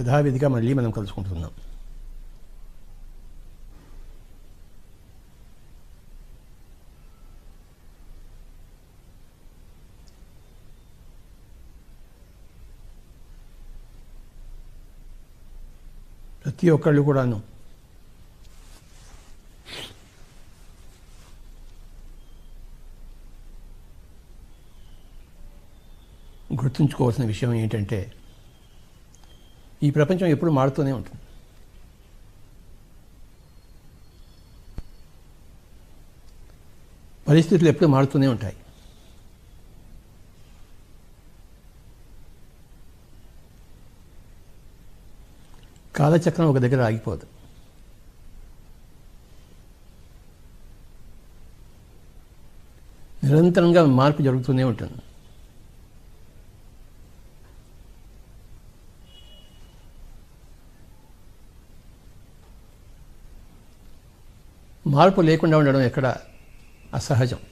యథావిధిగా మళ్ళీ మనం కలుసుకుంటున్నాం ప్రతి ఒక్కళ్ళు కూడాను గుర్తుంచుకోవాల్సిన విషయం ఏంటంటే ఈ ప్రపంచం ఎప్పుడు మారుతూనే ఉంటుంది పరిస్థితులు ఎప్పుడు మారుతూనే ఉంటాయి కాలచక్రం ఒక దగ్గర ఆగిపోదు నిరంతరంగా మార్పు జరుగుతూనే ఉంటుంది మార్పు లేకుండా ఉండడం ఎక్కడ అసహజం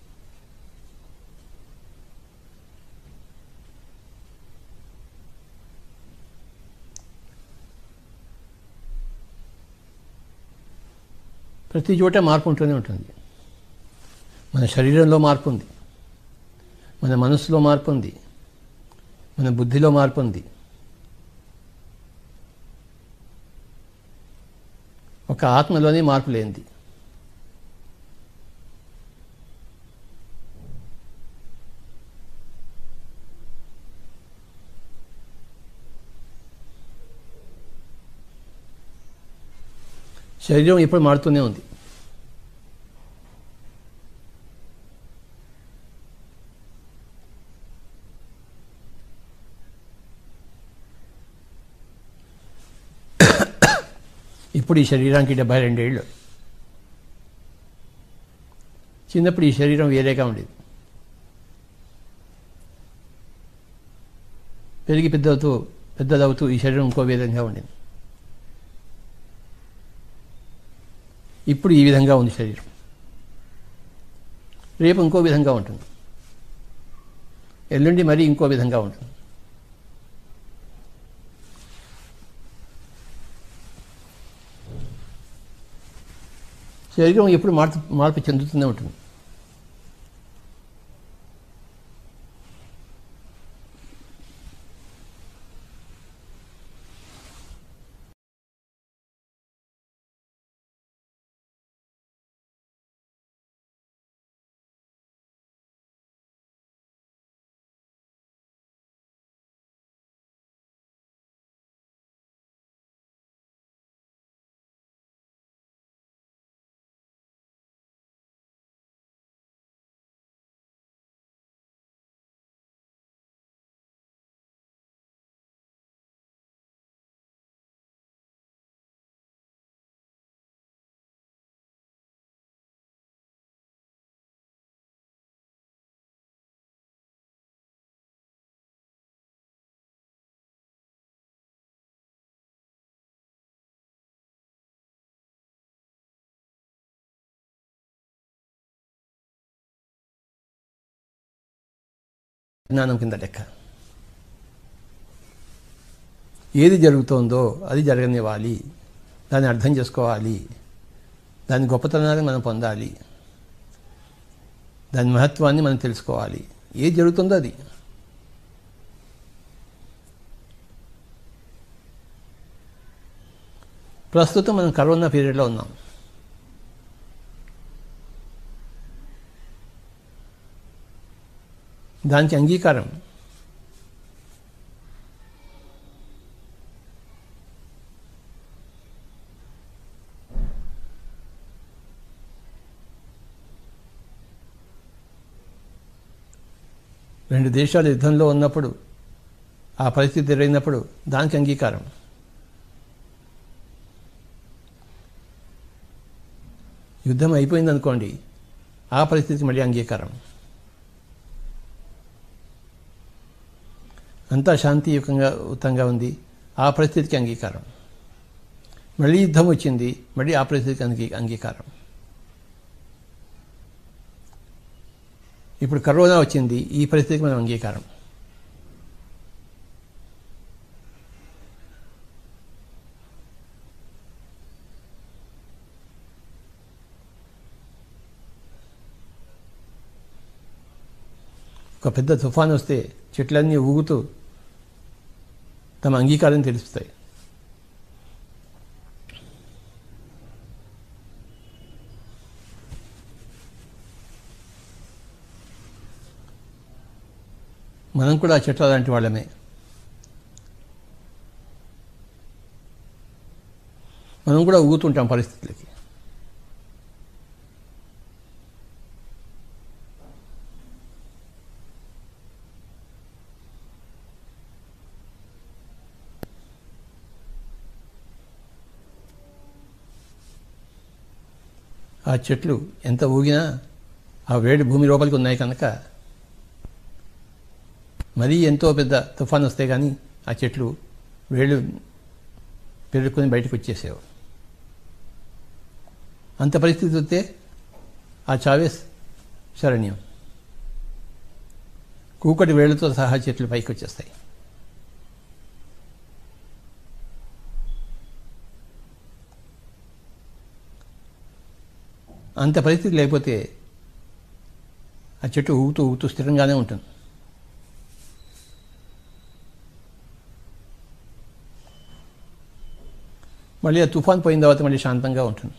ప్రతి చోట మార్పు ఉంటూనే ఉంటుంది మన శరీరంలో మార్పు ఉంది మన మనసులో మార్పు ఉంది మన బుద్ధిలో మార్పు ఉంది ఒక ఆత్మలోనే మార్పు లేనిది శరీరం ఎప్పుడు మారుతూనే ఉంది ఇప్పుడు ఈ శరీరానికి డెబ్బై రెండేళ్ళు చిన్నప్పుడు ఈ శరీరం వేరేగా ఉండేది పెరిగి పెద్దవుతూ పెద్దదవుతూ ఈ శరీరం ఇంకో విధంగా ఉండేది ఇప్పుడు ఈ విధంగా ఉంది శరీరం రేపు ఇంకో విధంగా ఉంటుంది ఎల్లుండి మరీ ఇంకో విధంగా ఉంటుంది శరీరం ఎప్పుడు మార్పు మార్పు చెందుతూనే ఉంటుంది జ్ఞానం కింద లెక్క ఏది జరుగుతోందో అది జరగనివ్వాలి దాన్ని అర్థం చేసుకోవాలి దాని గొప్పతనాన్ని మనం పొందాలి దాని మహత్వాన్ని మనం తెలుసుకోవాలి ఏది జరుగుతుందో అది ప్రస్తుతం మనం కరోనా పీరియడ్లో ఉన్నాం దానికి అంగీకారం రెండు దేశాలు యుద్ధంలో ఉన్నప్పుడు ఆ పరిస్థితి ఎదురైనప్పుడు దానికి అంగీకారం యుద్ధం అయిపోయింది అనుకోండి ఆ పరిస్థితికి మళ్ళీ అంగీకారం అంతా శాంతియుతంగా ఉతంగా ఉంది ఆ పరిస్థితికి అంగీకారం మళ్ళీ యుద్ధం వచ్చింది మళ్ళీ ఆ పరిస్థితికి అంగీ అంగీకారం ఇప్పుడు కరోనా వచ్చింది ఈ పరిస్థితికి మనం అంగీకారం ఒక పెద్ద తుఫాన్ వస్తే చెట్లన్నీ ఊగుతూ తమ అంగీకారం తెలుస్తాయి మనం కూడా చెట్ల లాంటి వాళ్ళమే మనం కూడా ఊగుతుంటాం పరిస్థితులకి ఆ చెట్లు ఎంత ఊగినా ఆ వేడి భూమి లోపలికి ఉన్నాయి కనుక మరీ ఎంతో పెద్ద తుఫాన్ వస్తే కానీ ఆ చెట్లు వేళ్ళు పెరుక్కొని బయటకు వచ్చేసేవు అంత పరిస్థితి వస్తే ఆ చావే శరణ్యం కూకటి వేళ్లతో సహా చెట్లు పైకి వచ్చేస్తాయి అంత పరిస్థితి లేకపోతే ఆ చెట్టు ఊగుతూ ఊగుతూ స్థిరంగానే ఉంటుంది మళ్ళీ ఆ తుఫాన్ పోయిన తర్వాత మళ్ళీ శాంతంగా ఉంటుంది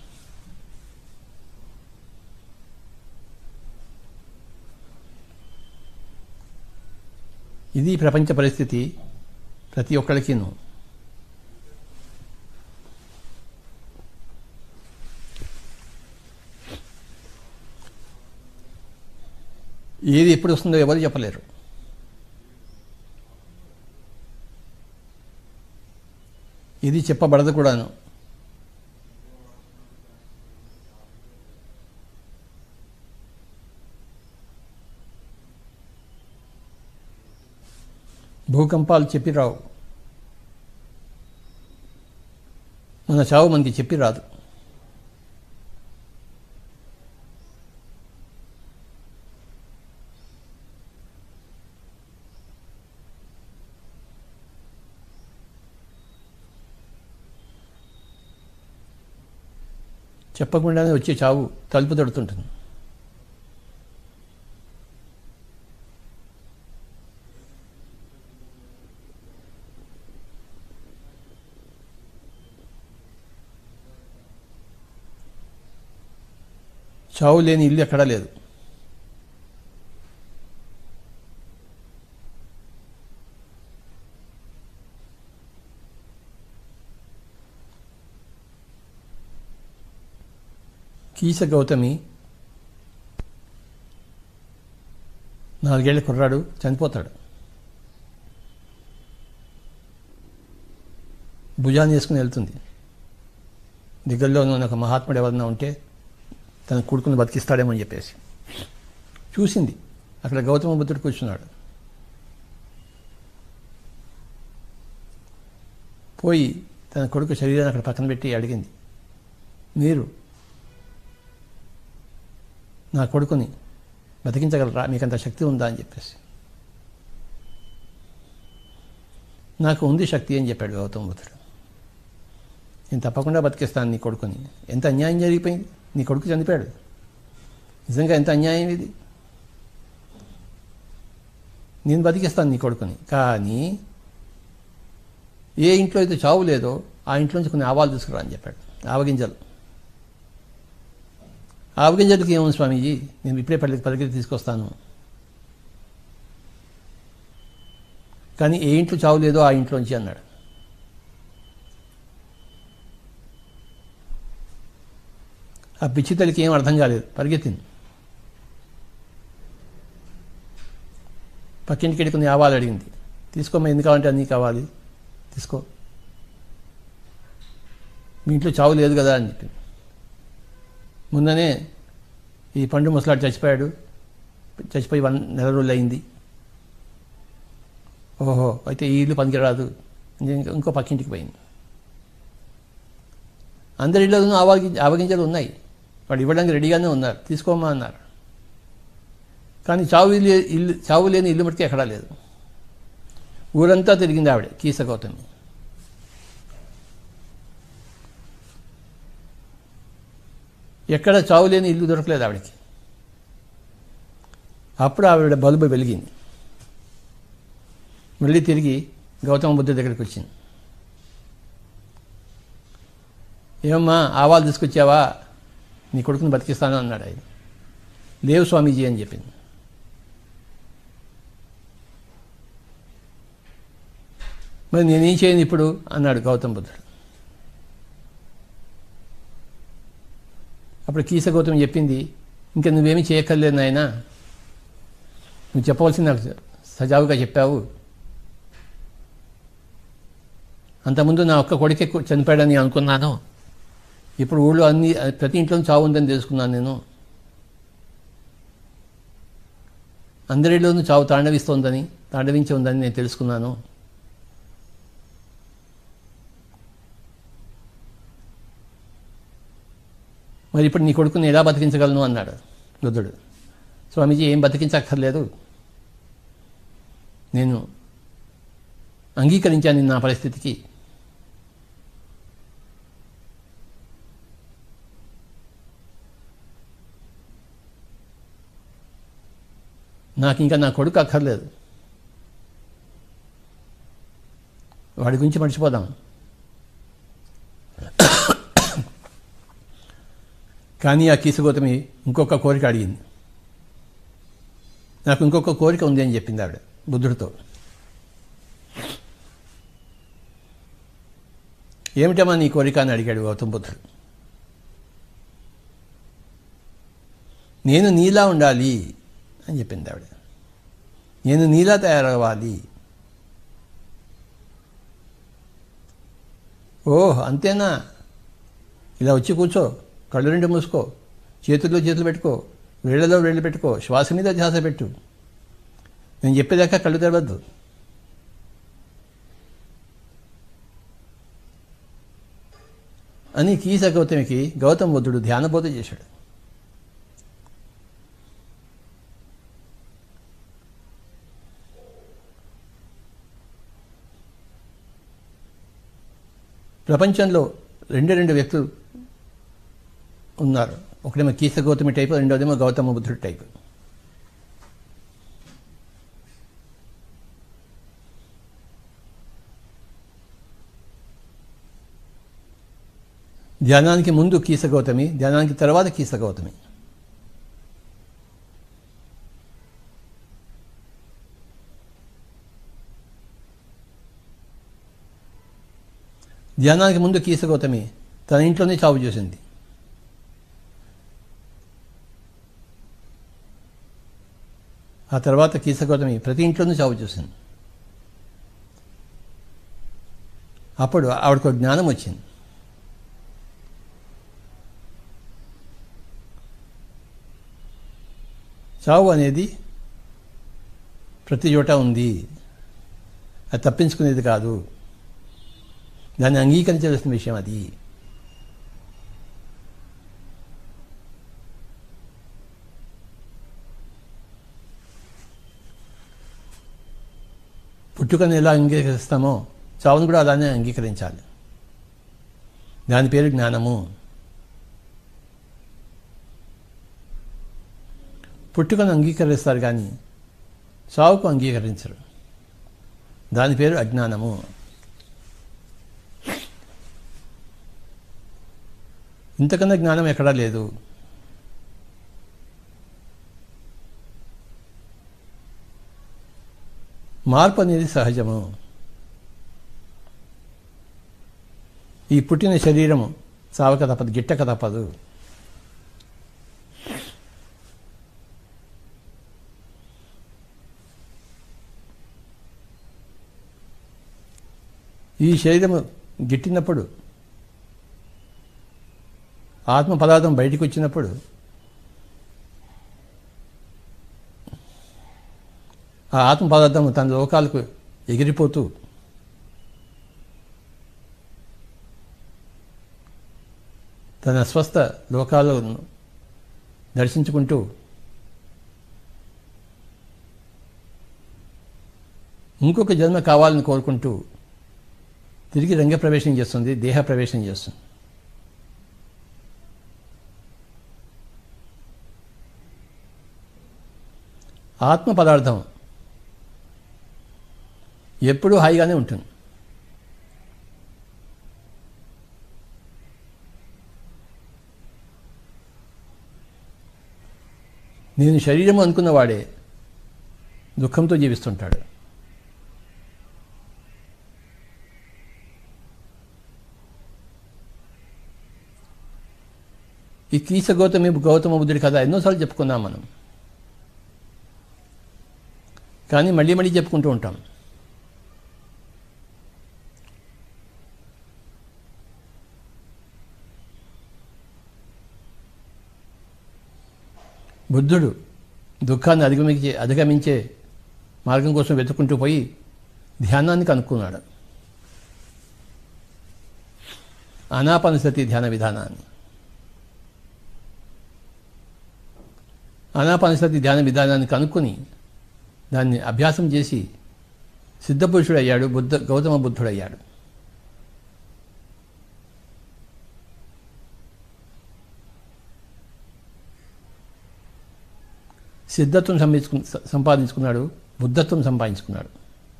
ఇది ప్రపంచ పరిస్థితి ప్రతి ఒక్కరికిను ఏది ఎప్పుడు వస్తుందో ఎవరు చెప్పలేరు ఇది చెప్పబడదు కూడాను భూకంపాలు చెప్పి రావు మన చావు మనకి చెప్పి రాదు చెప్పకుండానే వచ్చే చావు తలుపు తడుతుంటుంది చావు లేని ఇల్లు ఎక్కడా లేదు కీస గౌతమి నాలుగేళ్ల కుర్రాడు చనిపోతాడు భుజాన్ని వేసుకుని వెళ్తుంది దగ్గరలో ఉన్న ఒక మహాత్ముడు ఎవరన్నా ఉంటే తన కొడుకుని బతికిస్తాడేమో అని చెప్పేసి చూసింది అక్కడ గౌతమ బుద్ధుడు కూర్చున్నాడు పోయి తన కొడుకు శరీరాన్ని అక్కడ పక్కన పెట్టి అడిగింది మీరు నా కొడుకుని బతికించగలరా మీకంత శక్తి ఉందా అని చెప్పేసి నాకు ఉంది శక్తి అని చెప్పాడు గౌతమ బుద్ధుడు నేను తప్పకుండా బతికిస్తాను నీ కొడుకుని ఎంత అన్యాయం జరిగిపోయింది నీ కొడుకు చనిపోయాడు నిజంగా ఎంత అన్యాయం ఇది నేను బతికిస్తాను నీ కొడుకుని కానీ ఏ ఇంట్లో అయితే చావు లేదో ఆ ఇంట్లోంచి కొన్ని ఆవాలు తీసుకురా అని చెప్పాడు ఆవగింజలు ఆవగింజలకి ఏముంది స్వామీజీ నేను ఇప్పుడే పల్లెకి పరిగెత్తి తీసుకొస్తాను కానీ ఏ ఇంట్లో చావు లేదో ఆ ఇంట్లోంచి అన్నాడు ఆ పిచ్చి తల్లికి ఏం అర్థం కాలేదు పరిగెత్తింది పక్కింటికి వెళ్ళి కొన్ని ఆవాలు అడిగింది తీసుకోమా ఎన్ని కావాలంటే అన్నీ కావాలి తీసుకో మీ ఇంట్లో చావు లేదు కదా అని చెప్పింది ముందనే ఈ పండు ముసలాడు చచ్చిపోయాడు చచ్చిపోయి వన్ నెల రోజులు అయింది ఓహో అయితే ఈ ఇల్లు పనికిరాదు ఇంకా ఇంకో పక్కింటికి పోయింది అందరి ఇళ్ళలోనూ ఆవగి ఆవగింజలు ఉన్నాయి వాడు ఇవ్వడానికి రెడీగానే ఉన్నారు తీసుకోమా అన్నారు కానీ చావు ఇల్లు ఇల్లు చావు లేని ఇల్లు మటుకు ఎక్కడా లేదు ఊరంతా తిరిగింది ఆవిడ కీస గౌతమి ఎక్కడ చావు లేని ఇల్లు దొరకలేదు ఆవిడకి అప్పుడు ఆవిడ బల్బు వెలిగింది మళ్ళీ తిరిగి గౌతమ బుద్ధ దగ్గరికి వచ్చింది ఏమమ్మా ఆవాలు తీసుకొచ్చావా నీ కొడుకుని బతికిస్తాను అన్నాడు ఆయన లేవు స్వామీజీ అని చెప్పింది మరి నేనేం చేయను ఇప్పుడు అన్నాడు గౌతమ బుద్ధుడు అప్పుడు కీస గౌతమ్ చెప్పింది ఇంకా నువ్వేమీ చేయక్కర్లేదు నాయన నువ్వు చెప్పవలసింది నాకు సజావుగా చెప్పావు అంతకుముందు నా ఒక్క కొడుకే చనిపోయాడని అనుకున్నాను ఇప్పుడు ఊళ్ళో అన్ని ప్రతి ఇంట్లో చావు ఉందని తెలుసుకున్నాను నేను అందరిలోనూ చావు తాండవిస్తోందని తాండవించి ఉందని నేను తెలుసుకున్నాను మరి ఇప్పుడు నీ కొడుకుని ఎలా బతికించగలను అన్నాడు బుద్ధుడు స్వామీజీ ఏం బతికించక్కర్లేదు నేను అంగీకరించాను నా పరిస్థితికి నాకు ఇంకా నా కొడుకు అక్కర్లేదు వాడి గురించి మర్చిపోదాం కానీ ఆ కీసుగోతమి ఇంకొక కోరిక అడిగింది నాకు ఇంకొక కోరిక ఉంది అని చెప్పింది ఆవిడ బుద్ధుడితో ఏమిటమ్మా నీ కోరిక అని అడిగాడు గౌతమ బుద్ధుడు నేను నీలా ఉండాలి అని చెప్పింది ఆవిడ నేను నీలా తయారవ్వాలి ఓహ్ అంతేనా ఇలా వచ్చి కూర్చో కళ్ళు రెండు మూసుకో చేతుల్లో చేతులు పెట్టుకో వేళ్లలో వేళ్ళు పెట్టుకో శ్వాస మీద ధ్యాస పెట్టు నేను చెప్పేదాకా కళ్ళు తెరవద్దు అని కీస గౌతమికి గౌతమ బుద్ధుడు ధ్యానబోధ చేశాడు ప్రపంచంలో రెండు రెండు వ్యక్తులు ఉన్నారు ఒకడేమో కీస గౌతమి టైపు రెండోదేమో గౌతమ బుద్ధుడు టైపు ధ్యానానికి ముందు కీస గౌతమి ధ్యానానికి తర్వాత కీస గౌతమి ధ్యానానికి ముందు కీస గౌతమి తన ఇంట్లోనే చావు చేసింది ఆ తర్వాత కీస గౌతమి ప్రతి ఇంట్లోనూ చావు చూసింది అప్పుడు ఆవిడకు జ్ఞానం వచ్చింది చావు అనేది ప్రతి చోట ఉంది అది తప్పించుకునేది కాదు దాన్ని అంగీకరించవలసిన విషయం అది పుట్టుకను ఎలా అంగీకరిస్తామో చావును కూడా అలానే అంగీకరించాలి దాని పేరు జ్ఞానము పుట్టుకను అంగీకరిస్తారు కానీ చావుకు అంగీకరించరు దాని పేరు అజ్ఞానము ఇంతకన్నా జ్ఞానం ఎక్కడా లేదు మార్పు అనేది సహజము ఈ పుట్టిన శరీరము చావక తప్పదు గిట్టక తప్పదు ఈ శరీరము గిట్టినప్పుడు ఆత్మ పదార్థం బయటికి వచ్చినప్పుడు ఆ ఆత్మ పదార్థం తన లోకాలకు ఎగిరిపోతూ తన స్వస్థ లోకాలను దర్శించుకుంటూ ఇంకొక జన్మ కావాలని కోరుకుంటూ తిరిగి రంగ ప్రవేశం చేస్తుంది దేహ ప్రవేశం చేస్తుంది ఆత్మ పదార్థం ఎప్పుడూ హాయిగానే ఉంటుంది నేను శరీరం అనుకున్నవాడే దుఃఖంతో జీవిస్తుంటాడు ఈ కీస గౌతమి గౌతమ బుద్ధుడి కథ ఎన్నోసార్లు చెప్పుకున్నాం మనం కానీ మళ్ళీ మళ్ళీ చెప్పుకుంటూ ఉంటాం బుద్ధుడు దుఃఖాన్ని అధిగమించే అధిగమించే మార్గం కోసం వెతుక్కుంటూ పోయి ధ్యానాన్ని కనుక్కున్నాడు ఆనాపానసతి ధ్యాన విధానాన్ని ఆనాపానసతి ధ్యాన విధానాన్ని కనుక్కొని దాన్ని అభ్యాసం చేసి సిద్ధపురుషుడు అయ్యాడు బుద్ధ గౌతమ బుద్ధుడు అయ్యాడు సిద్ధత్వం సంపాదించుకు సంపాదించుకున్నాడు బుద్ధత్వం సంపాదించుకున్నాడు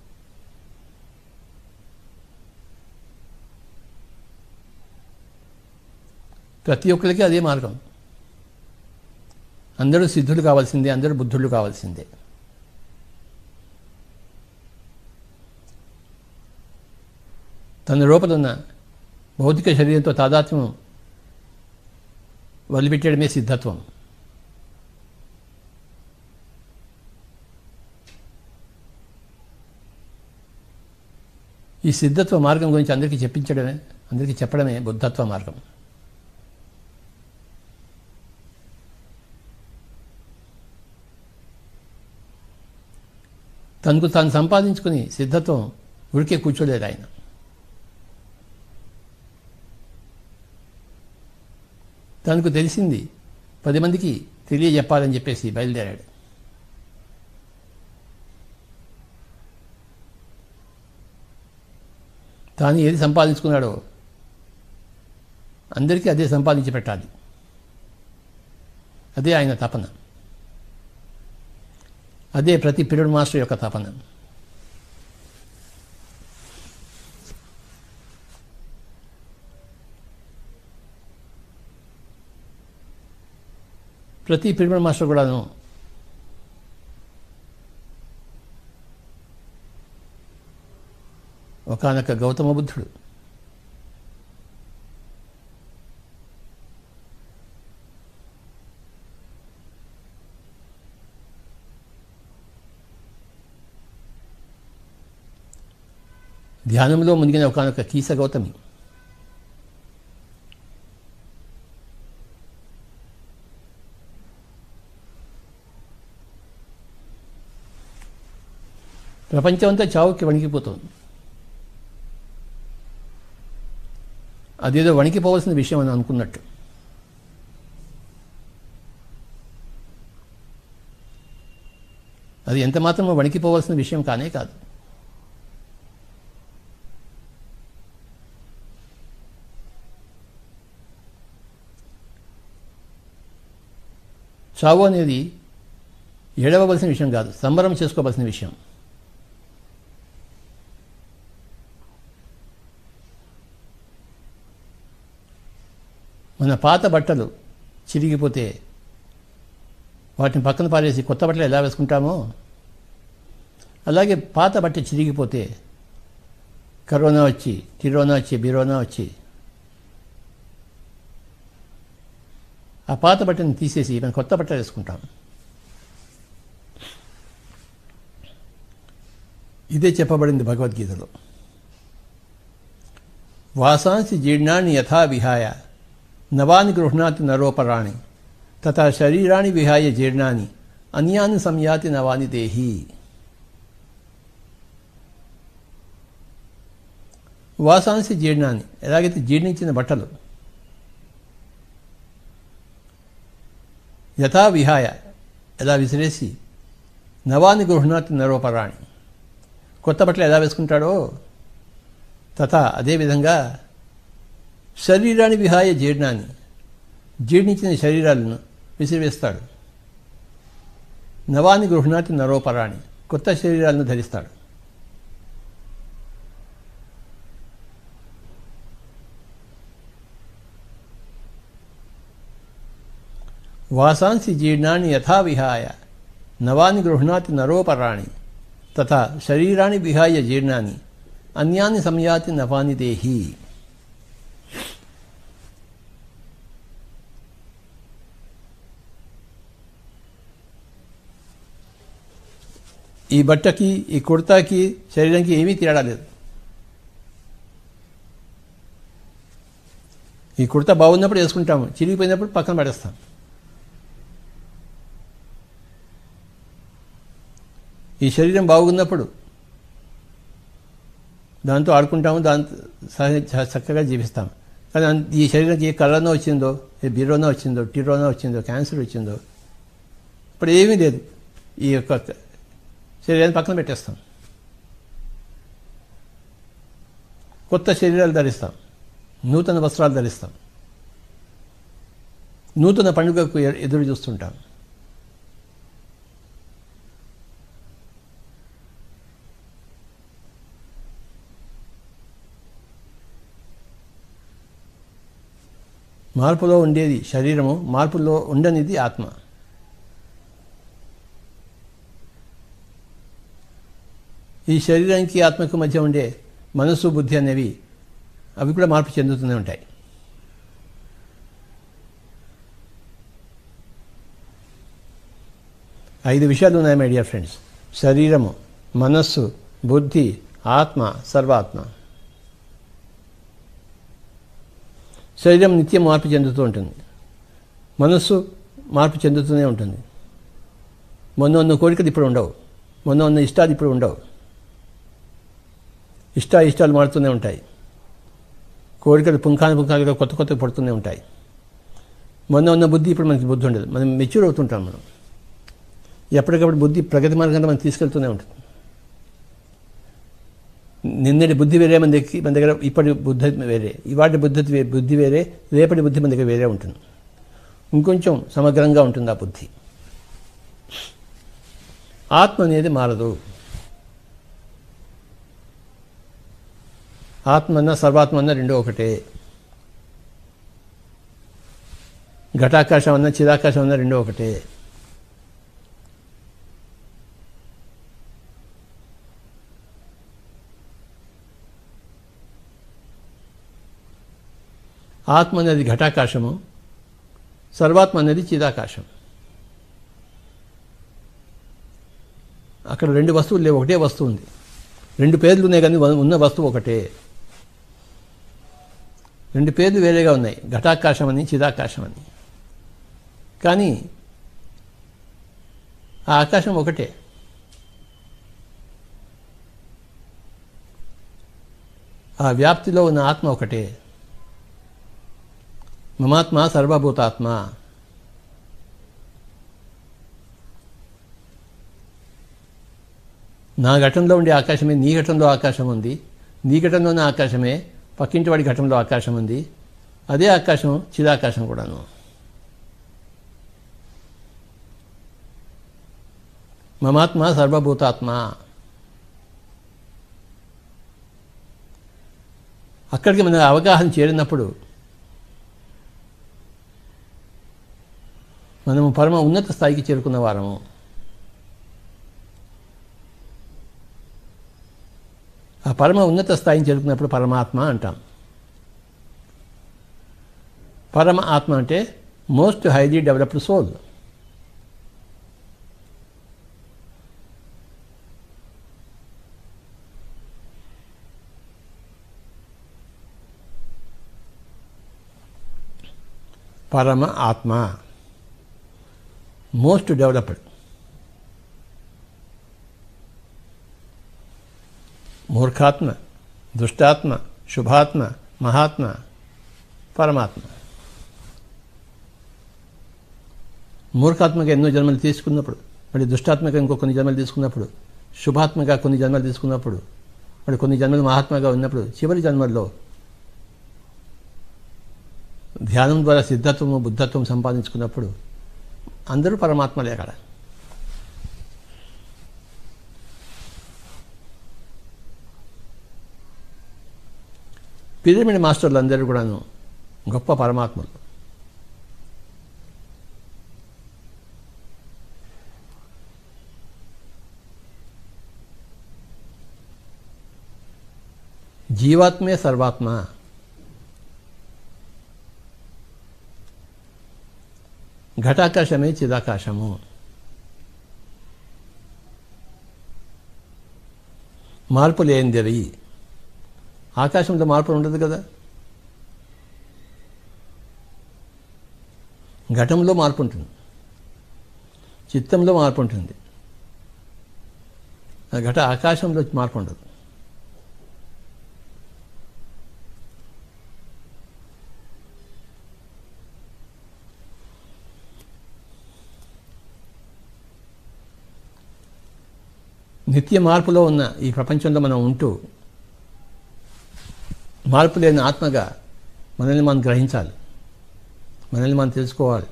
ప్రతి ఒక్కరికి అదే మార్గం అందరూ సిద్ధులు కావాల్సిందే అందరూ బుద్ధులు కావాల్సిందే తన లోపల ఉన్న భౌతిక శరీరంతో తాదాత్మ్యం వదిలిపెట్టడమే సిద్ధత్వం ఈ సిద్ధత్వ మార్గం గురించి అందరికీ చెప్పించడమే అందరికీ చెప్పడమే బుద్ధత్వ మార్గం తనకు తాను సంపాదించుకుని సిద్ధత్వం ఉడికే కూర్చోలేదు ఆయన తనకు తెలిసింది పది మందికి తెలియజెప్పాలని చెప్పేసి బయలుదేరాడు తాను ఏది సంపాదించుకున్నాడో అందరికీ అదే సంపాదించి పెట్టాలి అదే ఆయన తపన అదే ప్రతి పిరియడ్ మాస్టర్ యొక్క తపన ప్రతి పిరమిడ్ మాస్టర్ కూడాను ఒకనొక గౌతమ బుద్ధుడు ధ్యానంలో మునిగిన ఒకనొక కీస గౌతమి ప్రపంచమంతా చావుకి వణికిపోతుంది అదేదో వణికిపోవలసిన విషయం అని అనుకున్నట్టు అది ఎంత మాత్రమో వణికిపోవలసిన విషయం కానే కాదు చావు అనేది ఏడవలసిన విషయం కాదు సంబరం చేసుకోవలసిన విషయం మన పాత బట్టలు చిరిగిపోతే వాటిని పక్కన పారేసి కొత్త బట్టలు ఎలా వేసుకుంటామో అలాగే పాత బట్ట చిరిగిపోతే కరోనా వచ్చి టిరోనా వచ్చి బిరోనా వచ్చి ఆ పాత బట్టని తీసేసి మనం కొత్త బట్టలు వేసుకుంటాం ఇదే చెప్పబడింది భగవద్గీతలో వాసాంసి జీర్ణాన్ని యథా విహాయ నవాని గృహ్ణాతి నరోపరాణి తథా శరీరాన్ని విహాయ జీర్ణాన్ని అన్యాన్ని సంయాతి నవాని దేహి వాసాంసి జీర్ణాన్ని ఎలాగైతే జీర్ణించిన బట్టలు యథా విహాయ ఎలా విసిరేసి నవాని గృహ్ణాతి నరోపరాణి కొత్త బట్టలు ఎలా వేసుకుంటాడో తథా అదేవిధంగా శరీరాన్ని విహాయ జీర్ణాన్ని జీర్ణించిన శరీరాలను విసిరివేస్తాడు నవాని గృహణాతి నరోపరాణి కొత్త శరీరాలను ధరిస్తాడు వాసాంసి జీర్ణాన్ని యథా విహాయ నవాని గృహణాతి నరోపరాణి తథా శరీరాన్ని విహాయ జీర్ణాన్ని అన్యాన్ని సంయాతి నవాని దేహి ఈ బట్టకి ఈ కుర్తాకి శరీరానికి ఏమీ తేడా లేదు ఈ కుర్తా బాగున్నప్పుడు వేసుకుంటాము చిరిగిపోయినప్పుడు పక్కన పడేస్తాం ఈ శరీరం బాగున్నప్పుడు దాంతో ఆడుకుంటాము దాంతో సహ- చక్కగా జీవిస్తాం కానీ అన్- ఈ శరీరానికి ఏ కరోనా వచ్చిందో ఏ బిరోనా వచ్చిందో టిరోనా వచ్చిందో క్యాన్సర్ వచ్చిందో ఇప్పుడు ఏమీ లేదు ఈ యొక్క శరీరాన్ని పక్కన పెట్టేస్తాం కొత్త శరీరాలు ధరిస్తాం నూతన వస్త్రాలు ధరిస్తాం నూతన పండుగకు ఎ- ఎదురు చూస్తుంటాం మార్పులో ఉండేది శరీరము మార్పులో ఉండనిది ఆత్మ ఈ శరీరానికి ఆత్మకు మధ్య ఉండే మనస్సు బుద్ధి అనేవి అవి కూడా మార్పు చెందుతూనే ఉంటాయి ఐదు విషయాలు ఉన్నాయి మై డియర్ ఫ్రెండ్స్ శరీరము మనస్సు బుద్ధి ఆత్మ సర్వాత్మ శరీరం నిత్యం మార్పు చెందుతూ ఉంటుంది మనస్సు మార్పు చెందుతూనే ఉంటుంది మొన్న ఉన్న కోరికలు ఇప్పుడు ఉండవు మొన్న ఉన్న ఇష్టాలు ఇప్పుడు ఉండవు ఇష్ట ఇష్టాలు మారుతూనే ఉంటాయి కోరికలు పుంఖాను పుంఖాలుగా కొత్త కొత్త పడుతూనే ఉంటాయి మొన్న ఉన్న బుద్ధి ఇప్పుడు మనకి బుద్ధి ఉండదు మనం మెచ్యూర్ అవుతుంటాం మనం ఎప్పటికప్పుడు బుద్ధి ప్రగతి మార్గంగా మనం తీసుకెళ్తూనే ఉంటుంది నిన్నటి బుద్ధి వేరే మన దగ్గర మన దగ్గర ఇప్పటి బుద్ధి వేరే ఇవాటి బుద్ధి వే- బుద్ధి వేరే రేపటి బుద్ధి మన దగ్గర వేరే ఉంటుంది ఇంకొంచెం సమగ్రంగా ఉంటుంది ఆ బుద్ధి ఆత్మ అనేది మారదు ఆత్మ అన్న సర్వాత్మ అన్న రెండు ఒకటే ఘటాకాశం అన్న చిదాకాశం అన్న రెండు ఒకటే ఆత్మ అనేది ఘటాకాశము సర్వాత్మ అనేది చిదాకాశం అక్కడ రెండు వస్తువులు లేవు ఒకటే వస్తువు ఉంది రెండు పేర్లు ఉన్నాయి కానీ ఉన్న వస్తువు ఒకటే రెండు పేర్లు వేరేగా ఉన్నాయి ఘటాకాశం అని చిదాకాశం అని కానీ ఆ ఆకాశం ఒకటే ఆ వ్యాప్తిలో ఉన్న ఆత్మ ఒకటే మమాత్మ సర్వభూతాత్మ నా ఘటంలో ఉండే ఆకాశమే నీ ఘటంలో ఆకాశం ఉంది నీ ఘటంలోనే ఆకాశమే పక్కింటి వాడి ఘటంలో ఆకాశం ఉంది అదే ఆకాశం చిదాకాశం కూడాను మమాత్మ సర్వభూతాత్మ అక్కడికి మన అవగాహన చేరినప్పుడు మనము పరమ ఉన్నత స్థాయికి చేరుకున్న వారము ఆ పరమ ఉన్నత స్థాయిని చేరుకున్నప్పుడు పరమాత్మ అంటాం పరమ ఆత్మ అంటే మోస్ట్ హైలీ డెవలప్డ్ సోల్ పరమ ఆత్మ మోస్ట్ డెవలప్డ్ మూర్ఖాత్మ దుష్టాత్మ శుభాత్మ మహాత్మ పరమాత్మ మూర్ఖాత్మగా ఎన్నో జన్మలు తీసుకున్నప్పుడు మరి దుష్టాత్మగా ఇంకో కొన్ని జన్మలు తీసుకున్నప్పుడు శుభాత్మగా కొన్ని జన్మలు తీసుకున్నప్పుడు మరి కొన్ని జన్మలు మహాత్మగా ఉన్నప్పుడు చివరి జన్మల్లో ధ్యానం ద్వారా సిద్ధత్వము బుద్ధత్వం సంపాదించుకున్నప్పుడు అందరూ పరమాత్మలే అక్కడ పిరమిడ్ మాస్టర్లు అందరూ కూడాను గొప్ప పరమాత్మలు జీవాత్మే సర్వాత్మ ఘటాకాశమే చిదాకాశము మార్పు లేనిది ఆకాశంలో మార్పు ఉండదు కదా ఘటంలో మార్పు ఉంటుంది చిత్తంలో మార్పు ఉంటుంది ఆ ఘట ఆకాశంలో మార్పు ఉండదు నిత్య మార్పులో ఉన్న ఈ ప్రపంచంలో మనం ఉంటూ మార్పు లేని ఆత్మగా మనల్ని మనం గ్రహించాలి మనల్ని మనం తెలుసుకోవాలి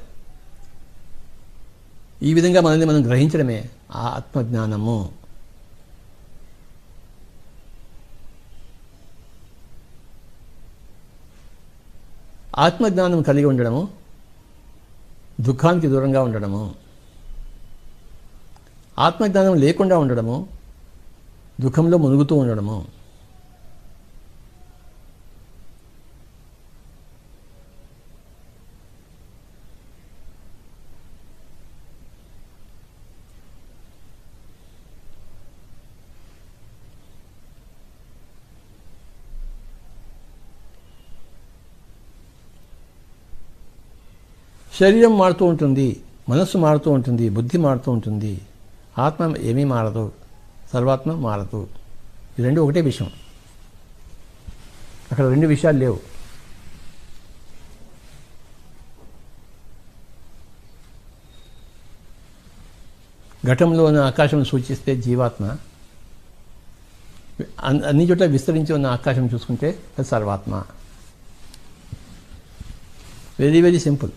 ఈ విధంగా మనల్ని మనం గ్రహించడమే ఆ ఆత్మజ్ఞానము ఆత్మజ్ఞానం కలిగి ఉండడము దుఃఖానికి దూరంగా ఉండడము ఆత్మజ్ఞానం లేకుండా ఉండడము దుఃఖంలో మునుగుతూ ఉండడము శరీరం మారుతూ ఉంటుంది మనస్సు మారుతూ ఉంటుంది బుద్ధి మారుతూ ఉంటుంది ఆత్మ ఏమీ మారదు సర్వాత్మ మారదు ఈ రెండు ఒకటే విషయం అక్కడ రెండు విషయాలు లేవు ఘటంలో ఉన్న ఆకాశం సూచిస్తే జీవాత్మ అన్- అన్ని చోట్ల విస్తరించి ఉన్న ఆకాశం చూసుకుంటే అది సర్వాత్మ వెరీ వెరీ సింపుల్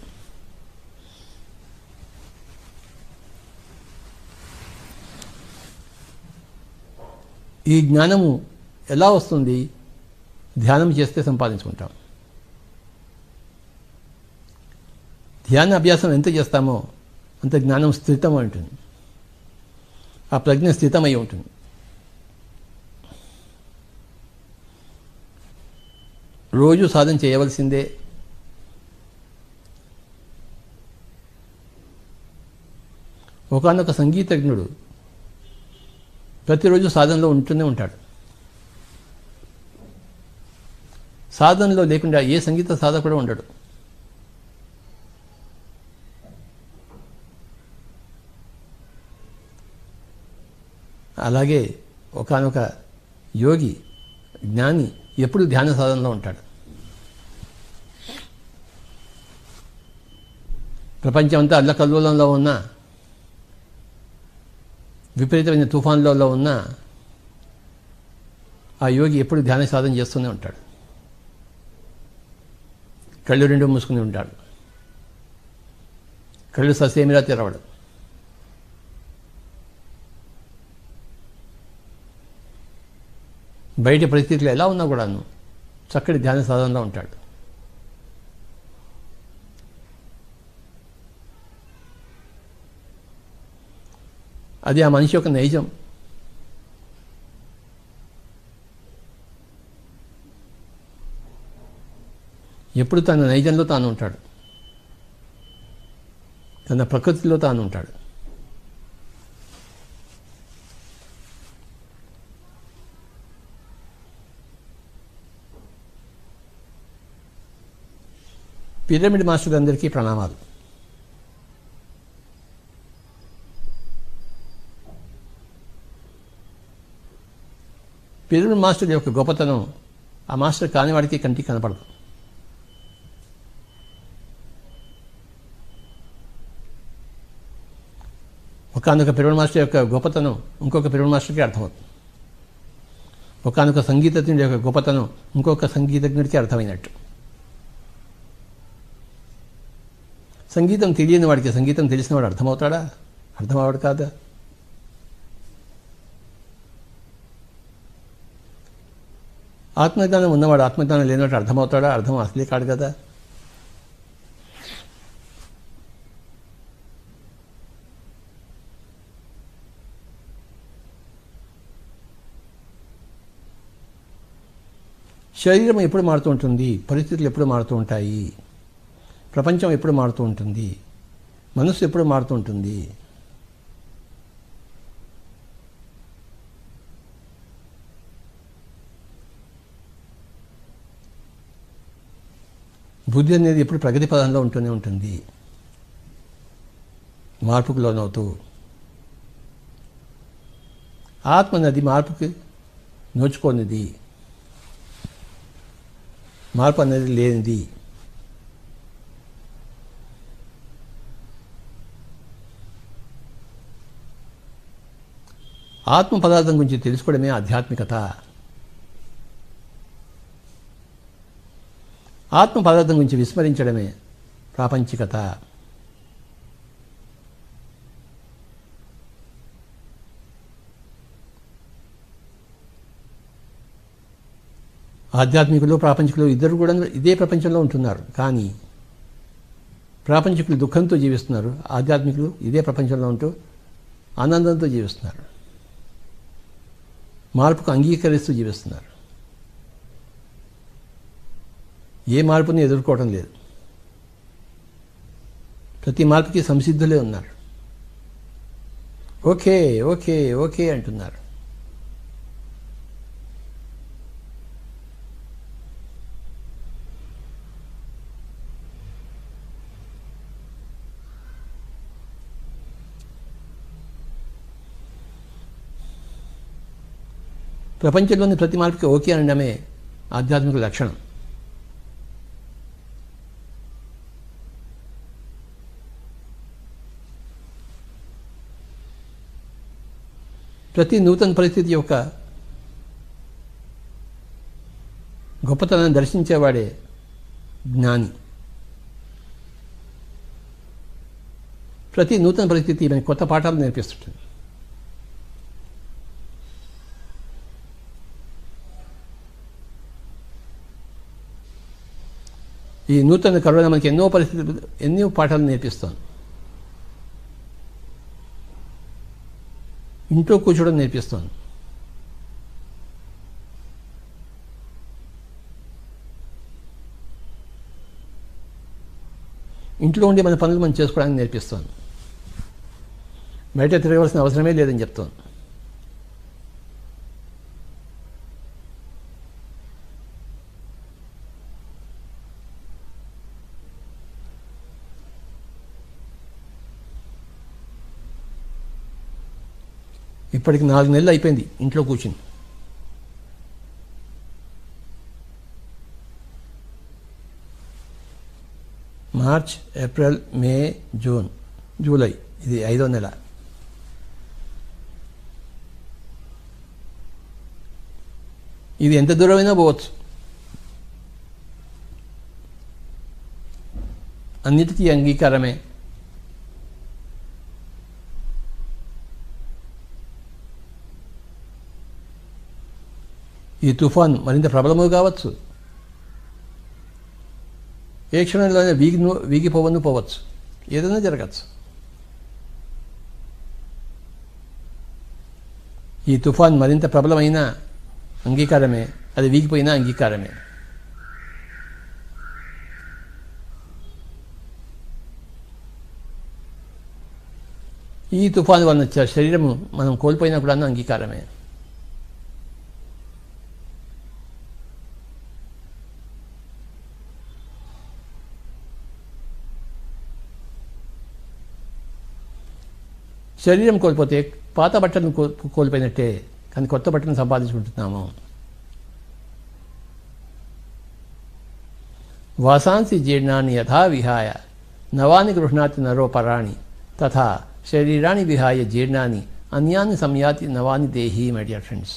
ఈ జ్ఞానము ఎలా వస్తుంది ధ్యానం చేస్తే సంపాదించుకుంటాం ధ్యాన అభ్యాసం ఎంత చేస్తామో అంత జ్ఞానం స్థితమై ఉంటుంది ఆ ప్రజ్ఞ స్థితమై ఉంటుంది రోజు సాధన చేయవలసిందే ఒకనొక సంగీతజ్ఞుడు ప్రతిరోజు సాధనలో ఉంటూనే ఉంటాడు సాధనలో లేకుండా ఏ సంగీత సాధకుడు ఉండడు అలాగే ఒకనొక యోగి జ్ఞాని ఎప్పుడు ధ్యాన సాధనలో ఉంటాడు ప్రపంచం అంతా అల్లకల్లోలంలో ఉన్న విపరీతమైన తుఫాన్లలో ఉన్న ఆ యోగి ఎప్పుడు ధ్యాన సాధన చేస్తూనే ఉంటాడు కళ్ళు రెండు మూసుకుని ఉంటాడు కళ్ళు ససేమిరా తెరవడు బయట పరిస్థితులు ఎలా ఉన్నా కూడాను చక్కటి ధ్యాన సాధనలో ఉంటాడు అది ఆ మనిషి యొక్క నైజం ఎప్పుడు తన నైజంలో తాను ఉంటాడు తన ప్రకృతిలో తాను ఉంటాడు పిరమిడ్ మాస్టర్ అందరికీ ప్రణామాలు పిరమిడ్ మాస్టర్ యొక్క గొప్పతనం ఆ మాస్టర్ కానివాడికి కంటికి కనపడదు ఒకనొక పిరమిడ్ మాస్టర్ యొక్క గొప్పతనం ఇంకొక పిరమిడ్ మాస్టర్కి అర్థమవుతుంది ఒకనొక సంగీతజ్ఞుడి యొక్క గొప్పతనం ఇంకొక సంగీతజ్ఞుడికి అర్థమైనట్టు సంగీతం తెలియని వాడికి సంగీతం తెలిసిన వాడు అర్థమవుతాడా అర్థమవాడు కాదా ఆత్మజ్ఞానం ఉన్నవాడు ఆత్మజ్ఞానం లేనివాడు అర్థమవుతాడా అర్థం అసలే కాడు కదా శరీరం ఎప్పుడు మారుతూ ఉంటుంది పరిస్థితులు ఎప్పుడు మారుతూ ఉంటాయి ప్రపంచం ఎప్పుడు మారుతూ ఉంటుంది మనస్సు ఎప్పుడు మారుతూ ఉంటుంది బుద్ధి అనేది ఎప్పుడు ప్రగతి పదంలో ఉంటూనే ఉంటుంది మార్పుకు లోనవుతూ ఆత్మ అనేది మార్పుకి నోచుకోనిది మార్పు అనేది లేనిది ఆత్మ పదార్థం గురించి తెలుసుకోవడమే ఆధ్యాత్మికత ఆత్మ పదార్థం గురించి విస్మరించడమే ప్రాపంచికత ఆధ్యాత్మికులు ప్రాపంచికులు ఇద్దరు కూడా ఇదే ప్రపంచంలో ఉంటున్నారు కానీ ప్రాపంచికులు దుఃఖంతో జీవిస్తున్నారు ఆధ్యాత్మికులు ఇదే ప్రపంచంలో ఉంటూ ఆనందంతో జీవిస్తున్నారు మార్పుకు అంగీకరిస్తూ జీవిస్తున్నారు ఏ మార్పుని ఎదుర్కోవడం లేదు ప్రతి మార్పుకి సంసిద్ధులే ఉన్నారు ఓకే ఓకే ఓకే అంటున్నారు ప్రపంచంలోని ప్రతి మార్పుకి ఓకే అనడమే ఆధ్యాత్మిక లక్షణం ప్రతి నూతన పరిస్థితి యొక్క గొప్పతనాన్ని దర్శించేవాడే జ్ఞాని ప్రతి నూతన పరిస్థితి మనకి కొత్త పాఠాలు నేర్పిస్తుంటుంది ఈ నూతన కరోనా మనకి ఎన్నో పరిస్థితులు ఎన్నో పాఠాలు నేర్పిస్తాను ఇంట్లో కూర్చోవడం నేర్పిస్తాను ఇంట్లో ఉండి మన పనులు మనం చేసుకోవడానికి నేర్పిస్తాను బయట తిరగవలసిన అవసరమే లేదని చెప్తాను ఇప్పటికి నాలుగు నెలలు అయిపోయింది ఇంట్లో కూర్చుని March April May June July ఇది ఐదో నెల ఇది ఎంత దూరమైనా పోవచ్చు అన్నిటికీ అంగీకారమే ఈ తుఫాన్ మరింత ప్రబలము కావచ్చు ఏ క్షణంలోనే వీగి వీగిపోవను పోవచ్చు ఏదైనా జరగచ్చు ఈ తుఫాన్ మరింత ప్రబలమైన అంగీకారమే అది వీగిపోయినా అంగీకారమే ఈ తుఫాను వలన శరీరము మనం కోల్పోయినా కూడా అంగీకారమే శరీరం కోల్పోతే పాత బట్టలను కోల్పోయినట్టే కానీ కొత్త బట్టలను సంపాదించుకుంటున్నాము వాసాంసి జీర్ణాన్ని యథా విహాయ నవాని గృహ్ణాతి నరోపరాణి తథా శరీరాన్ని విహాయ జీర్ణాన్ని అన్యాన్ని సంయాతి నవాని దేహి మై డియర్ ఫ్రెండ్స్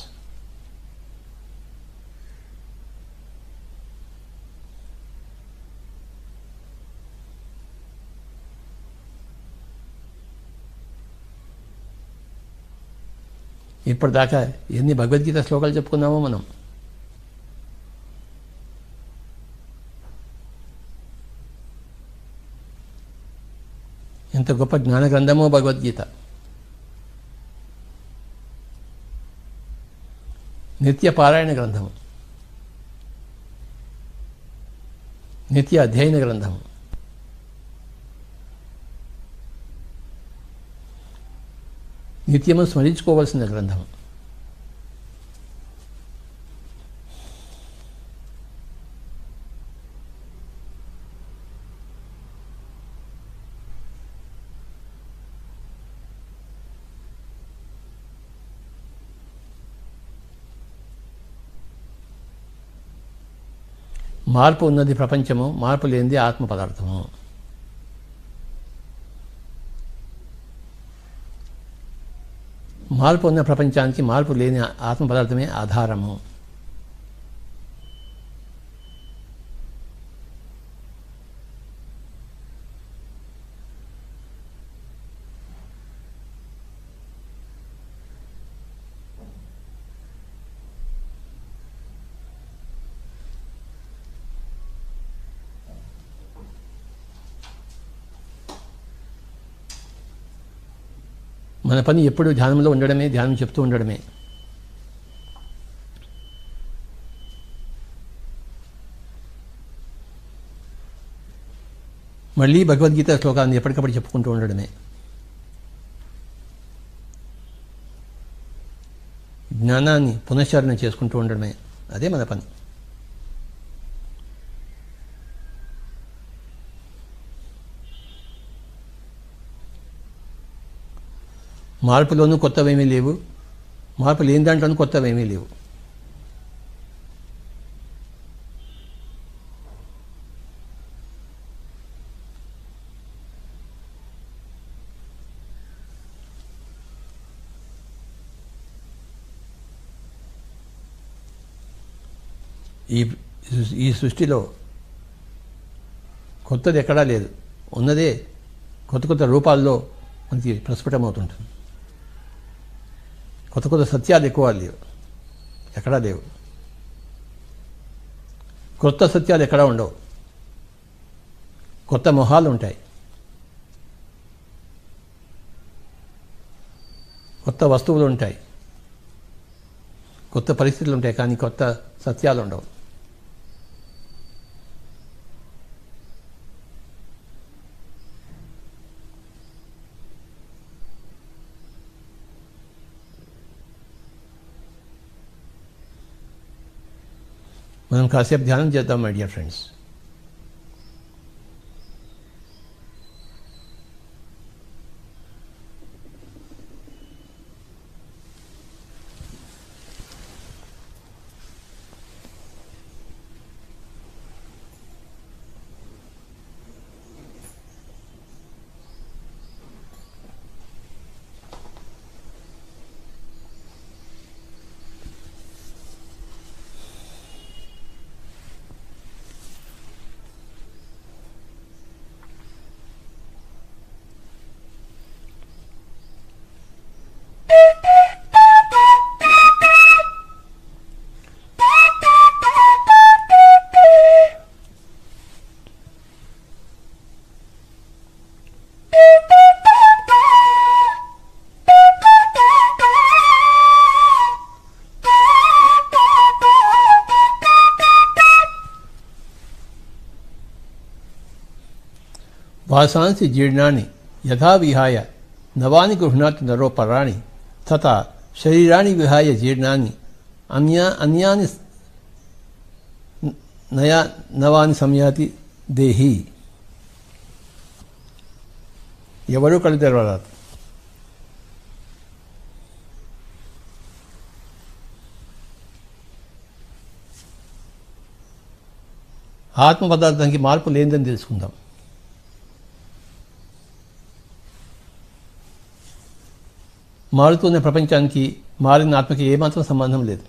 ఇప్పటిదాకా ఎన్ని భగవద్గీత శ్లోకాలు చెప్పుకున్నామో మనం ఎంత గొప్ప జ్ఞాన గ్రంథమో భగవద్గీత నిత్య పారాయణ గ్రంథము నిత్య అధ్యయన గ్రంథము నిత్యము స్మరించుకోవలసిన గ్రంథము మార్పు ఉన్నది ప్రపంచము మార్పు లేనిది ఆత్మ పదార్థము మార్పు ఉన్న ప్రపంచానికి మార్పు లేని ఆత్మ పదార్థమే ఆధారము మన పని ఎప్పుడు ధ్యానంలో ఉండడమే ధ్యానం చెప్తూ ఉండడమే మళ్ళీ భగవద్గీత శ్లోకాన్ని ఎప్పటికప్పుడు చెప్పుకుంటూ ఉండడమే జ్ఞానాన్ని పునశ్చరణ చేసుకుంటూ ఉండడమే అదే మన పని మార్పులోనూ కొత్తవేమీ లేవు మార్పు లేని దాంట్లోనూ కొత్తవేమీ లేవు ఈ ఈ సృష్టిలో కొత్తది ఎక్కడా లేదు ఉన్నదే కొత్త కొత్త రూపాల్లో మనకి ప్రస్ఫుటమవుతుంటుంది కొత్త కొత్త సత్యాలు ఎక్కువ లేవు ఎక్కడా లేవు కొత్త సత్యాలు ఎక్కడా ఉండవు కొత్త మొహాలు ఉంటాయి కొత్త వస్తువులు ఉంటాయి కొత్త పరిస్థితులు ఉంటాయి కానీ కొత్త సత్యాలు ఉండవు మనం కాసేపు ధ్యానం చేద్దాం మై డియర్ ఫ్రెండ్స్ వాసాంసి జీర్ణాన్ని యథా విహాయ నవాని గృహ్ణాత్ నరో పరాణి తథా శరీరాన్ని విహాయ జీర్ణాన్ని అన్యా అన్యాని నయా నవాని సంయాతి దేహి ఎవరూ కళ్ళు తెరవరాదు ఆత్మ పదార్థానికి మార్పు లేనిదని తెలుసుకుందాం మారుతున్న ప్రపంచానికి మారిన ఆత్మకి ఏమాత్రం సంబంధం లేదు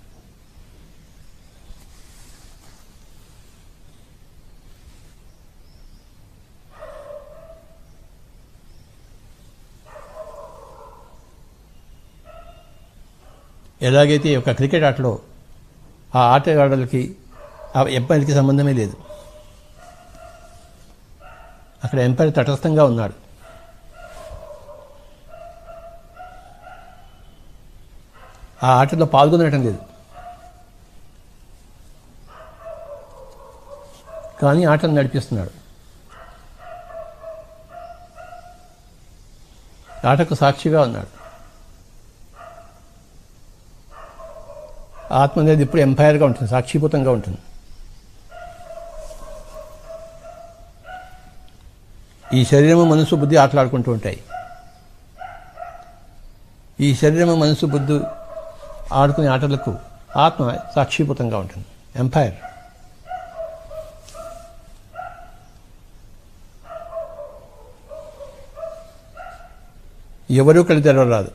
ఎలాగైతే ఒక క్రికెట్ ఆటలో ఆ ఆటగాళ్ళకి ఆ ఎంపైర్కి సంబంధమే లేదు అక్కడ ఎంపైర్ తటస్థంగా ఉన్నాడు ఆ ఆటలో పాల్గొనటం లేదు కానీ ఆటను నడిపిస్తున్నాడు ఆటకు సాక్షిగా ఉన్నాడు ఆత్మ అనేది ఇప్పుడు ఎంపైర్గా ఉంటుంది సాక్షిభూతంగా ఉంటుంది ఈ శరీరము మనసు బుద్ధి ఆటలాడుకుంటూ ఉంటాయి ఈ శరీరము మనసు బుద్ధి ఆడుకునే ఆటలకు ఆత్మ సాక్షిభూతంగా ఉంటుంది ఎంపైర్ ఎవరూ కలిసి తెరవరాదు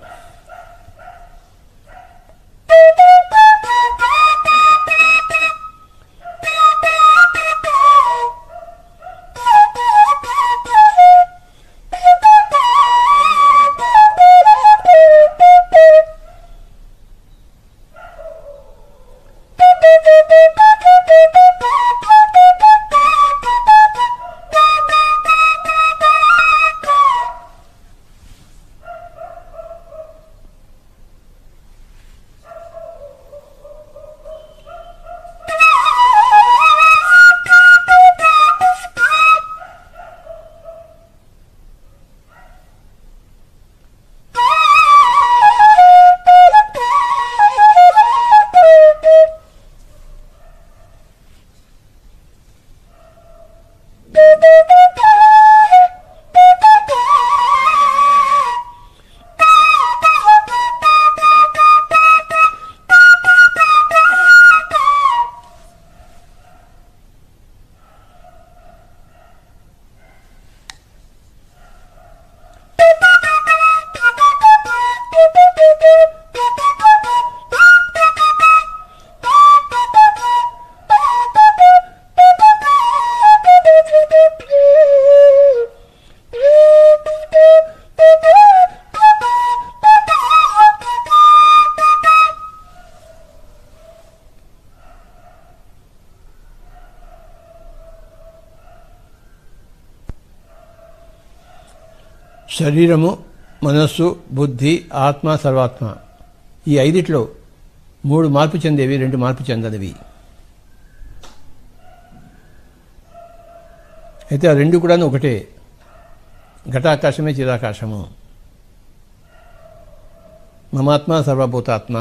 శరీరము మనస్సు బుద్ధి ఆత్మ సర్వాత్మ ఈ ఐదిట్లో మూడు మార్పు చెందేవి రెండు మార్పు చెందనివి అయితే ఆ రెండు కూడా ఒకటే ఘటాకాశమే చిరాకాశము మమాత్మ సర్వభూతాత్మ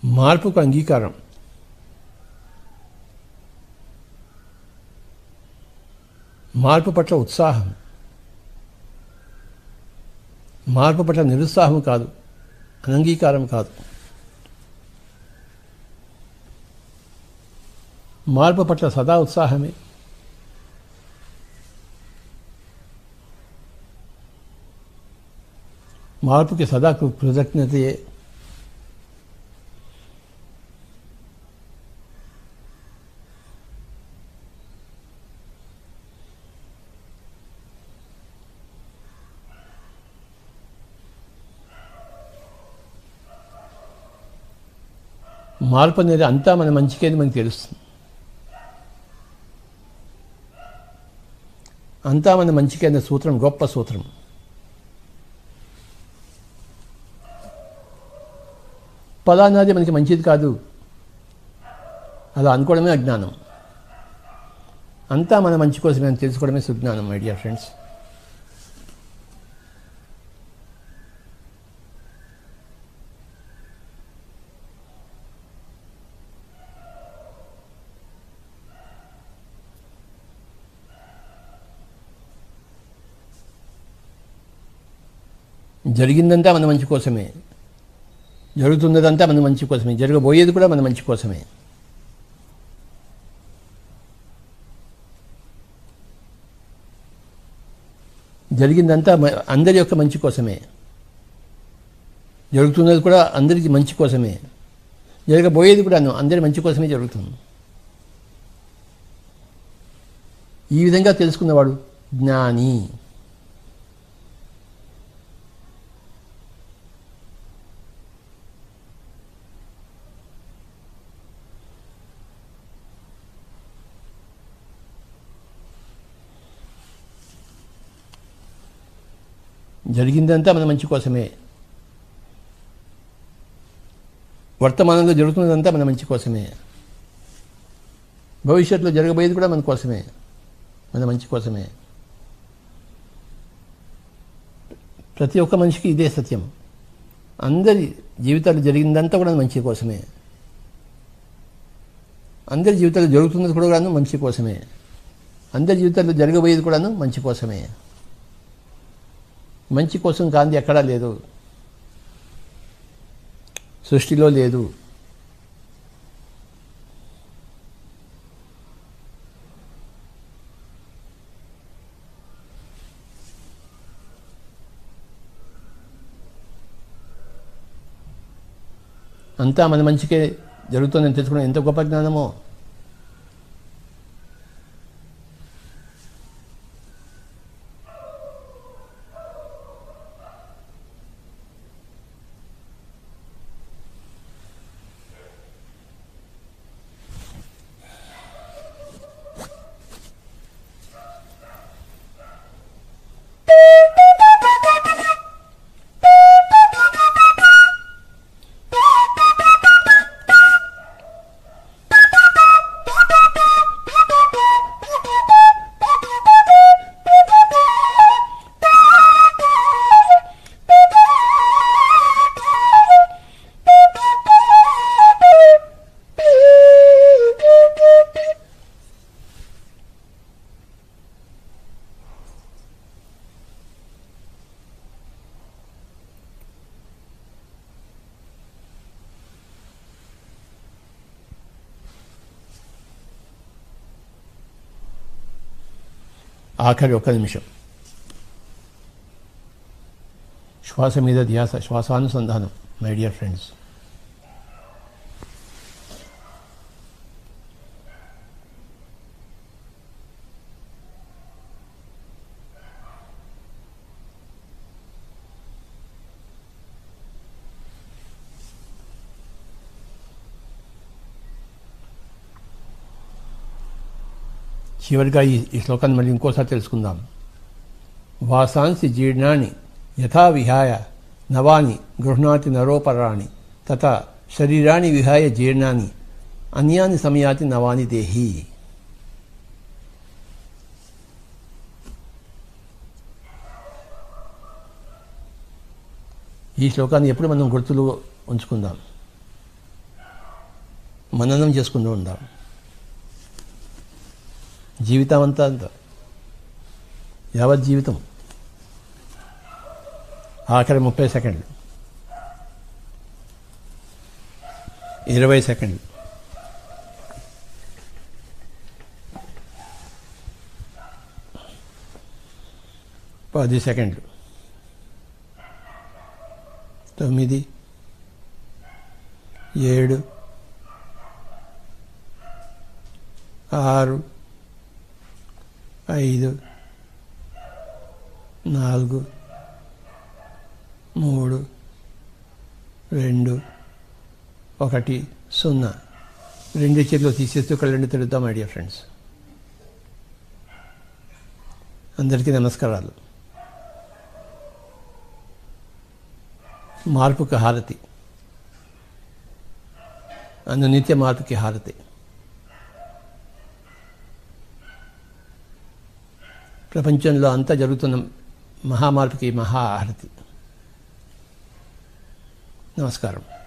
మార్పుకు అంగీకారం మార్పు పట్ల ఉత్సాహం మార్పు పట్ల నిరుత్సాహం కాదు అనంగీకారం కాదు మార్పు పట్ల సదా ఉత్సాహమే మార్పుకి సదా కృ- కృతజ్ఞతయే మార్పు అనేది అంతా మన మంచికే అని మనకు తెలుస్తుంది అంతా మన మంచికే అనే సూత్రం గొప్ప సూత్రం ఫలానాది మనకి మంచిది కాదు అలా అనుకోవడమే అజ్ఞానం అంతా మన మంచి కోసమే అని తెలుసుకోవడమే సుజ్ఞానం మై డియర్ ఫ్రెండ్స్ జరిగిందంతా మన మంచి కోసమే జరుగుతున్నదంతా మన మంచి కోసమే జరగబోయేది కూడా మన మంచి కోసమే జరిగిందంతా మ- అందరి యొక్క మంచి కోసమే జరుగుతున్నది కూడా అందరికీ మంచి కోసమే జరగబోయేది కూడా అందరి మంచి కోసమే జరుగుతుంది ఈ విధంగా తెలుసుకున్నవాడు జ్ఞాని జరిగిందంతా మన మంచి కోసమే వర్తమానంలో జరుగుతున్నదంతా మన మంచి కోసమే భవిష్యత్తులో జరగబోయేది కూడా మన కోసమే మన మంచి కోసమే ప్రతి ఒక్క మనిషికి ఇదే సత్యం అందరి జీవితాలు జరిగిందంతా కూడా మంచి కోసమే అందరి జీవితాల్లో జరుగుతున్నది కూడా కూడాను మంచి కోసమే అందరి జీవితాల్లో జరగబోయేది కూడాను మంచి కోసమే మంచి కోసం కాంతి ఎక్కడా లేదు సృష్టిలో లేదు అంతా మన మంచికే జరుగుతుందని తెలుసుకోవడం ఎంత గొప్ప జ్ఞానమో ఆఖరి ఒక్క నిమిషం శ్వాస మీద ధ్యాస శ్వాసానుసంధానం మై డియర్ ఫ్రెండ్స్ చివరిగా ఈ ఈ శ్లోకాన్ని మళ్ళీ ఇంకోసారి తెలుసుకుందాం వాసాంసి జీర్ణాన్ని యథా విహాయ నవాని గృహ్ణాతి నరోపరాణి తత శరీరాన్ని విహాయ జీర్ణాన్ని అన్యాని సమయాతి నవాని దేహి ఈ శ్లోకాన్ని ఎప్పుడు మనం గుర్తులు ఉంచుకుందాం మననం చేసుకుంటూ ఉందాం జీవితం అంతా అంతా యావత్ జీవితం ఆఖరి ముప్పై సెకండ్లు ఇరవై సెకండ్లు పది సెకండ్లు తొమ్మిది ఏడు ఆరు ఐదు నాలుగు మూడు రెండు ఒకటి సున్నా రెండు చేతులు తీసేస్తూ కళ్ళండి తిరుగుతాం ఐడియా ఫ్రెండ్స్ అందరికీ నమస్కారాలు మార్పుకి హారతి అన్న నిత్య మార్పుకి హారతి ప్రపంచంలో అంతా జరుగుతున్న మహామార్పుకి మహా హారతి నమస్కారం